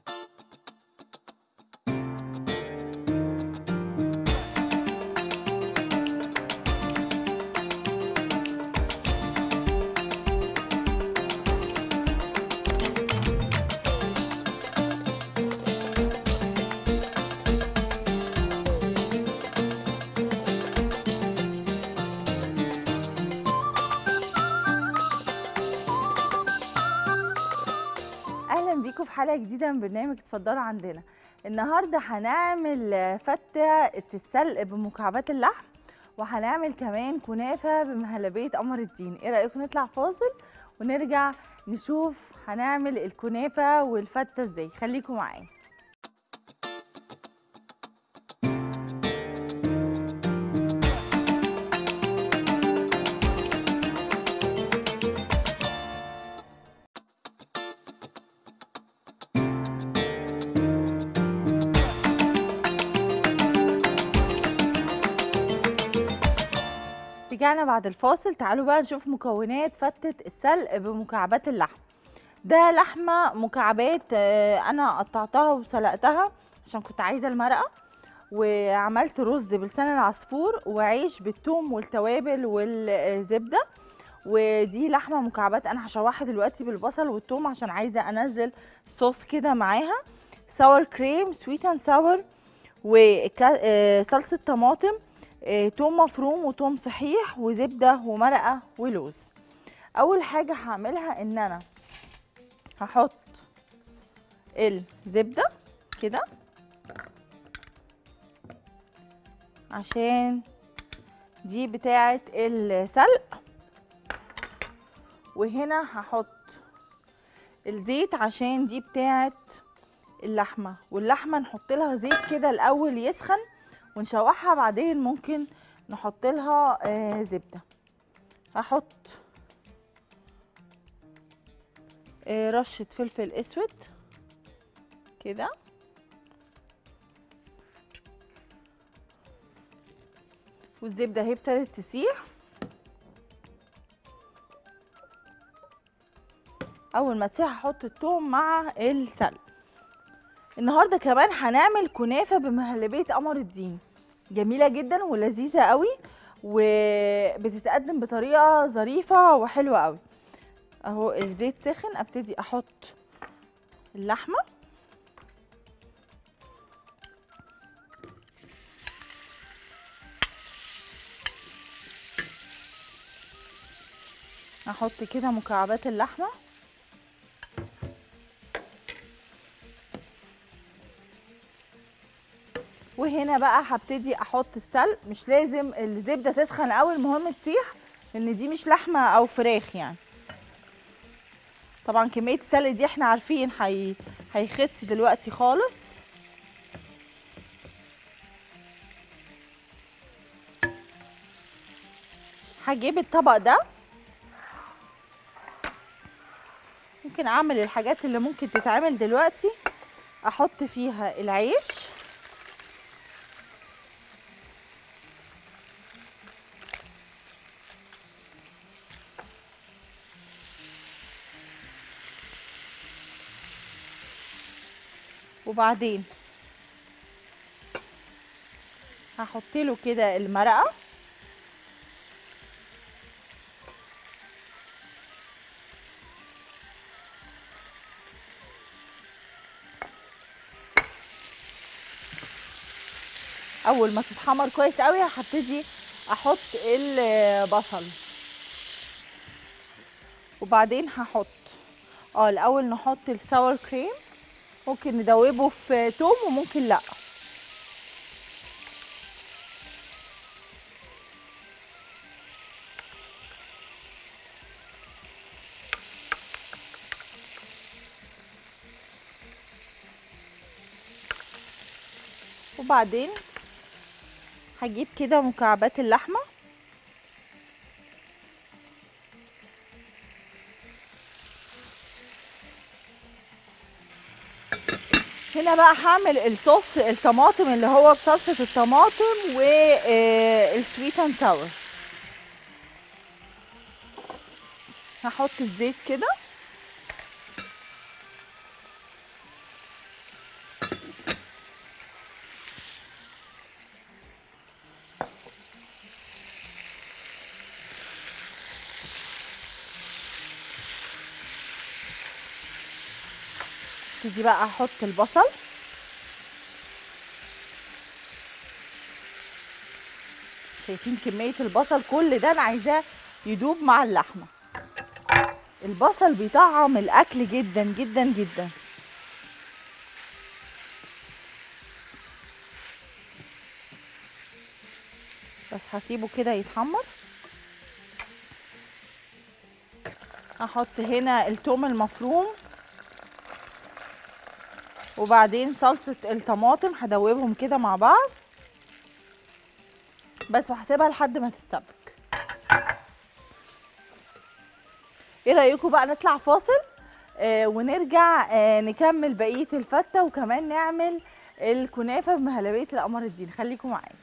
اهلا بيكم في حلقه جديده من برنامج اتفضلوا عندنا النهارده هنعمل فتة السلق بمكعبات اللحم وهنعمل كمان كنافه بمهلبيه قمر الدين ايه رايكم نطلع فاصل ونرجع نشوف هنعمل الكنافه والفته ازاي خليكم معايا رجعنا بعد الفاصل تعالوا بقى نشوف مكونات فتة السلق بمكعبات اللحم ده لحمة مكعبات آه، أنا قطعتها وسلقتها عشان كنت عايزة المرقة وعملت رز بلسان العصفور وعيش بالثوم والتوابل والزبدة ودي لحمة مكعبات أنا هشوحها دلوقتي بالبصل والثوم عشان عايزة أنزل صوص كده معاها ساور كريم سويت اند ساور وصلصة طماطم آه، توم مفروم وتوم صحيح وزبده ومرقه ولوز اول حاجه هعملها ان انا هحط الزبده كده عشان دي بتاعه السلق وهنا هحط الزيت عشان دي بتاعه اللحمه واللحمه نحط لها زيت كده الاول يسخن ونشوحها بعدين ممكن نحط لها آه زبده هحط آه رشه فلفل اسود كده والزبده اهي ابتدت تسيح اول ما تسيح هحط الثوم مع السلق النهارده كمان هنعمل كنافه بمهلبيه قمر الدين جميله جدا ولذيذه قوي وبتتقدم بطريقه ظريفه وحلوه قوي اهو الزيت سخن ابتدي احط اللحمه احط كده مكعبات اللحمه وهنا بقى هبتدي احط السلق مش لازم الزبده تسخن قوي المهم تسيح لان دي مش لحمه او فراخ يعني طبعا كميه السلق دي احنا عارفين هي هيخس دلوقتي خالص هجيب الطبق ده ممكن اعمل الحاجات اللي ممكن تتعمل دلوقتي احط فيها العيش وبعدين هحط له كده المرقه اول ما تتحمر كويس قوي هبتدي احط البصل وبعدين هحط اه الاول نحط الساور كريم ممكن ندوبه في توم وممكن لا وبعدين هجيب كده مكعبات اللحمه هنا بقى هعمل الصوص الطماطم اللي هو بصلصه الطماطم والسويت اند ساور هحط الزيت كده ابتدي بقى احط البصل شايفين كمية البصل كل ده انا عايزاه يدوب مع اللحمة البصل بيطعم الاكل جدا جدا جدا بس هسيبه كده يتحمر هحط هنا التوم المفروم وبعدين صلصة الطماطم هدوبهم كده مع بعض بس وهسيبها لحد ما تتسبك ايه رايكم بقى نطلع فاصل آه ونرجع آه نكمل بقيه الفته وكمان نعمل الكنافه بمهلبيه القمر الدين خليكم معايا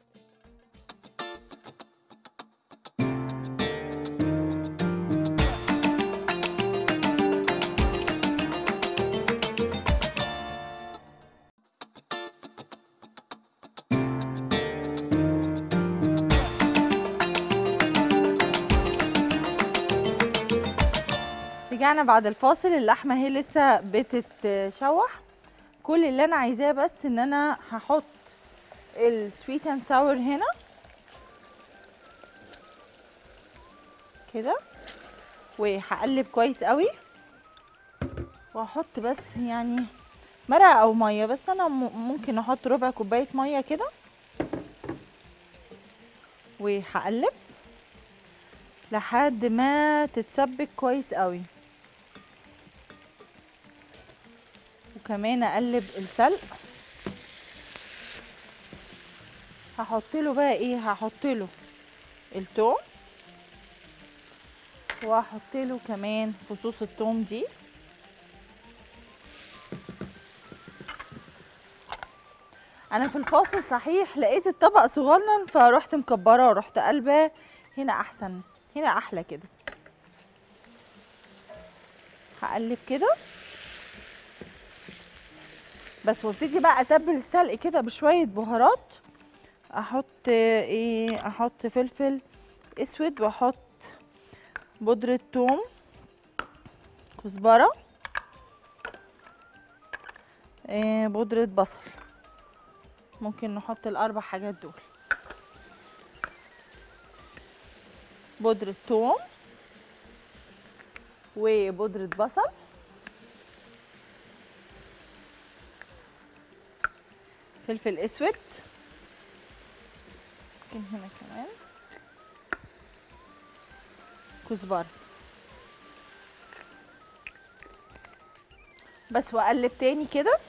رجعنا بعد الفاصل اللحمه هي لسه بتتشوح كل اللي انا عايزاه بس ان انا هحط السويت اند ساور هنا كده وهقلب كويس قوي واحط بس يعني مرقه او ميه بس انا ممكن احط ربع كوبايه ميه كده وهقلب لحد ما تتسبك كويس قوي وكمان اقلب السلق هحط له بقى ايه هحط له التوم وهحط له كمان فصوص التوم دي انا في الفاصل صحيح لقيت الطبق صغنن فروحت مكبره ورحت قلبه هنا احسن هنا احلى كده هقلب كده بس وابتدي بقى اتبل السلق كده بشويه بهارات احط ايه احط فلفل اسود واحط بودره ثوم كزبره إيه بودره بصل ممكن نحط الاربع حاجات دول بودره ثوم وبودره بصل فلفل اسود ممكن هنا كمان كزبره بس واقلب تاني كده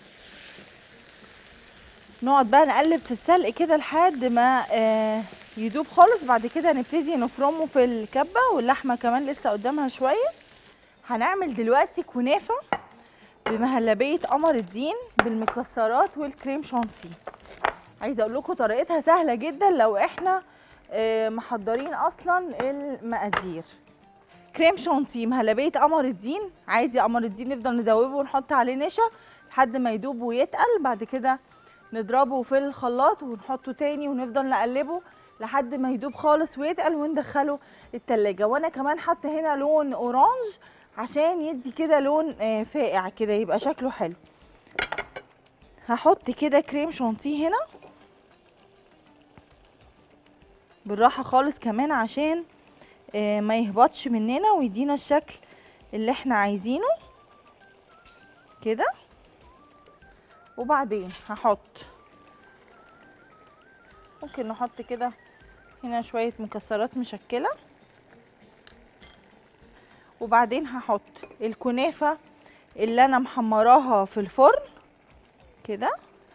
نقعد بقى نقلب في السلق كده لحد ما آه يدوب خالص بعد كده نبتدي نفرمه في الكبه واللحمه كمان لسه قدامها شويه هنعمل دلوقتي كنافه بمهلبيه قمر الدين بالمكسرات والكريم شانتيه عايزه اقول لكم طريقتها سهله جدا لو احنا آه محضرين اصلا المقادير كريم شانتيه مهلبيه قمر الدين عادي قمر الدين نفضل ندوبه ونحط عليه نشا لحد ما يدوب ويتقل بعد كده نضربه في الخلاط ونحطه تاني ونفضل نقلبه لحد ما يدوب خالص ويتقل وندخله التلاجة وانا كمان حاطه هنا لون اورانج عشان يدي كده لون آه فاقع كده يبقى شكله حلو هحط كده كريم شانتيه هنا بالراحه خالص كمان عشان آه ما يهبطش مننا ويدينا الشكل اللي احنا عايزينه كده وبعدين هحط ممكن نحط كده هنا شوية مكسرات مشكلة وبعدين هحط الكنافة اللي انا محمراها في الفرن كده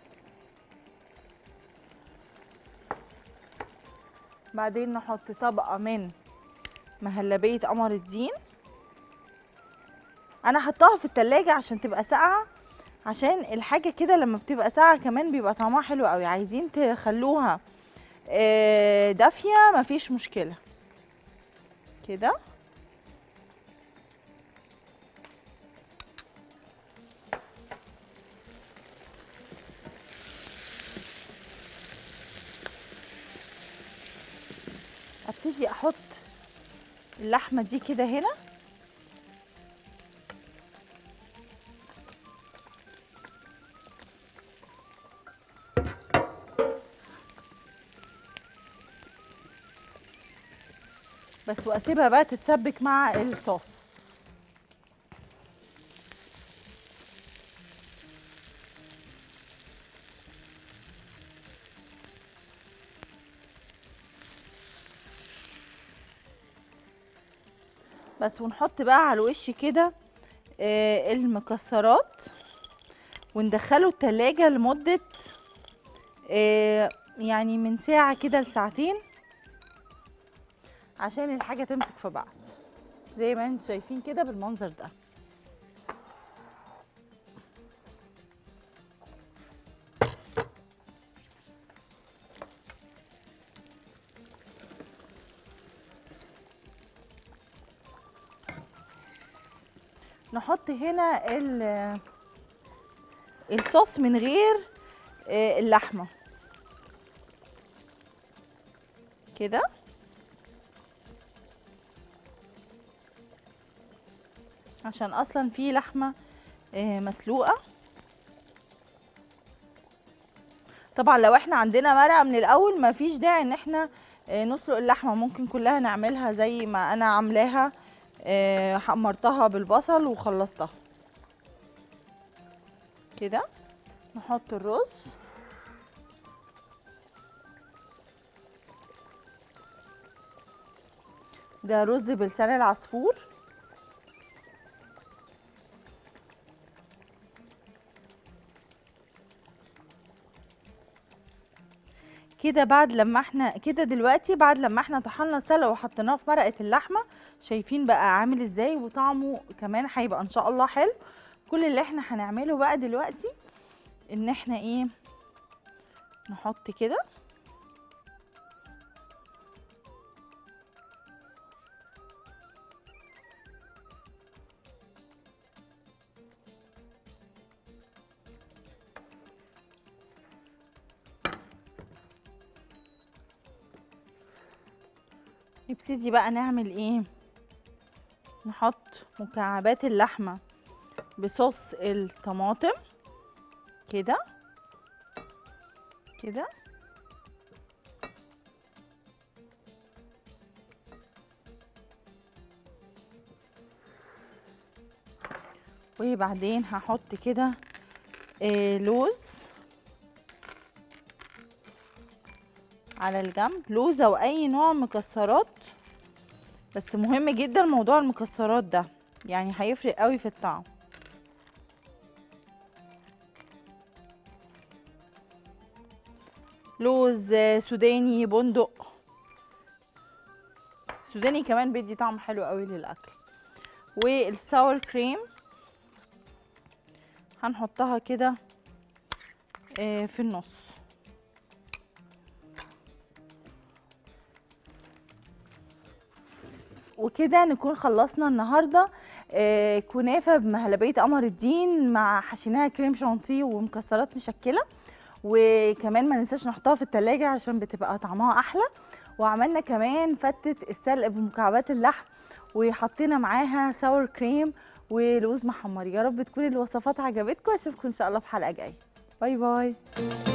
بعدين نحط طبقة من مهلبية قمر الدين انا حطاها في التلاجة عشان تبقى ساقعة عشان الحاجة كده لما بتبقى ساقعة كمان بيبقى طعمها حلو قوي عايزين تخلوها دافية مفيش مشكلة كده ابتدي احط اللحمة دي كده هنا بس واسيبها بقى تتسبك مع الصوص بس ونحط بقى على الوش كده آه، المكسرات وندخله التلاجة لمدة آه، يعني من ساعة كده لساعتين عشان الحاجة تمسك في بعض زي ما انتم شايفين كده بالمنظر ده نحط هنا ال- الصوص من غير آه، اللحمه كده عشان اصلا في لحمه آه، مسلوقه طبعا لو احنا عندنا مرقه من الاول ما فيش داعي ان احنا آه، نسلق اللحمه ممكن كلها نعملها زي ما انا عاملاها آه، حمرتها بالبصل وخلصتها كده نحط الرز ده رز بلسان العصفور كده بعد لما احنا كده دلوقتي بعد لما احنا طحنا السلق وحطيناه في مرقه اللحمه شايفين بقى عامل ازاي وطعمه كمان هيبقى ان شاء الله حلو كل اللي احنا هنعمله بقى دلوقتي ان احنا ايه نحط كده نبتدي بقى نعمل ايه نحط مكعبات اللحمة بصوص الطماطم كده كده وبعدين هحط كده آه لوز على الجنب لوز او اي نوع مكسرات بس مهم جدا موضوع المكسرات ده يعني هيفرق قوي في الطعم لوز آه، سوداني بندق سوداني كمان بيدي طعم حلو قوي للاكل والساور كريم هنحطها كده آه، في النص وكده نكون خلصنا النهارده آه، كنافه بمهلبيه قمر الدين مع حشيناها كريم شانتيه ومكسرات مشكله وكمان ما ننساش نحطها في التلاجة عشان بتبقى طعمها احلى وعملنا كمان فتة السلق بمكعبات اللحم وحطينا معاها ساور كريم ولوز محمر يا رب تكون الوصفات عجبتكم اشوفكم ان شاء الله في حلقه جايه باي باي